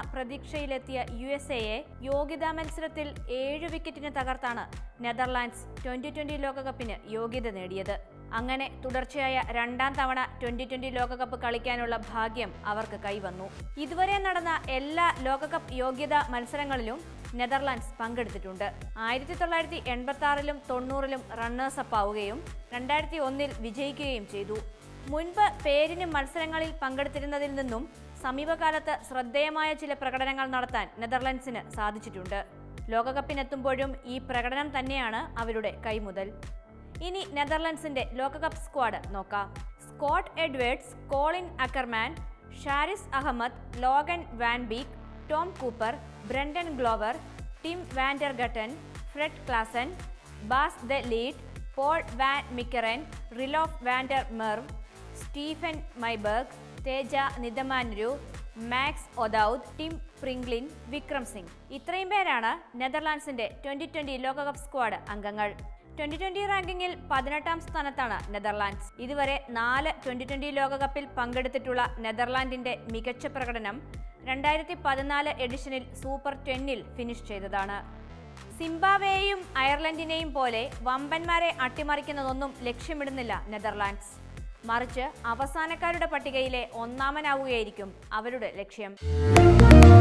പ്രതീക്ഷയിലെത്തിയ U S എയെ യോഗ്യതാ മത്സരത്തിൽ ഏഴ് വിക്കറ്റിന് തകർത്താണ് നെതർലാൻഡ്സ് ട്വന്റി ട്വന്റി ലോകകപ്പിന് യോഗ്യത നേടിയത് അങ്ങനെ തുടർച്ചയായ രണ്ടാം തവണ ട്വന്റി ട്വന്റി ലോകകപ്പ് കളിക്കാനുള്ള ഭാഗ്യം അവർക്ക് കൈവന്നു ഇതുവരെ നടന്ന എല്ലാ ലോകകപ്പ് യോഗ്യതാ മത്സരങ്ങളിലും നെതർലാൻഡ്സ് പങ്കെടുത്തിട്ടുണ്ട് ആയിരത്തി തൊള്ളായിരത്തി എൺപത്തി ആറിലും തൊണ്ണൂറിലും റണ്ണേഴ്സപ്പ് ആവുകയും രണ്ടായിരത്തി ഒന്നിൽ വിജയിക്കുകയും ചെയ്തു മുൻപ് പേരിന് മത്സരങ്ങളിൽ പങ്കെടുത്തിരുന്നതിൽ നിന്നും സമീപകാലത്ത് ശ്രദ്ധേയമായ ചില പ്രകടനങ്ങൾ നടത്താൻ നെതർലൻഡ്സിന് സാധിച്ചിട്ടുണ്ട് ലോകകപ്പിനെത്തുമ്പോഴും ഈ പ്രകടനം തന്നെയാണ് അവരുടെ കൈമുതൽ ഇനി നെതർലൻഡ്സിന്റെ ലോകകപ്പ് സ്ക്വാഡ് നോക്കാം Scott Edwards Colin Ackermann Shariz Ahmad Logan van Beek Tom Cooper Brandon Glover Tim van der Gugten Fred Klaassen Bas de Leede Paul van Meekeren Roelof van der Merwe Stephan Myburgh Teja Nidamanuru Max O'Dowd Tim Pringle Vikram Singh ഇത്രയും പേരാണ് നെതർലാൻഡ്സിന്റെ ട്വന്റി ട്വന്റി ലോകകപ്പ് squad അംഗങ്ങൾ twenty twenty റാങ്കിങ്ങിൽ പതിനെട്ടാം സ്ഥാനത്താണ് Netherlands ഇതുവരെ നാല് ട്വന്റി ട്വന്റി ലോകകപ്പിൽ പങ്കെടുത്തിട്ടുള്ള നെതർലാൻഡിന്റെ മികച്ച പ്രകടനം രണ്ടായിരത്തി പതിനാല് എഡിഷനിൽ സൂപ്പർ ടെന്നിൽ ഫിനിഷ് ചെയ്തതാണ് സിംബാബ്വേയെയും അയർലൻഡിനെയും പോലെ വമ്പന്മാരെ അട്ടിമറിക്കുന്നതൊന്നും ലക്ഷ്യമിടുന്നില്ല നെതർലാൻഡ്സ് മറിച്ച് അവസാനക്കാരുടെ പട്ടികയിലെ ഒന്നാമനാവുകയായിരിക്കും അവരുടെ ലക്ഷ്യം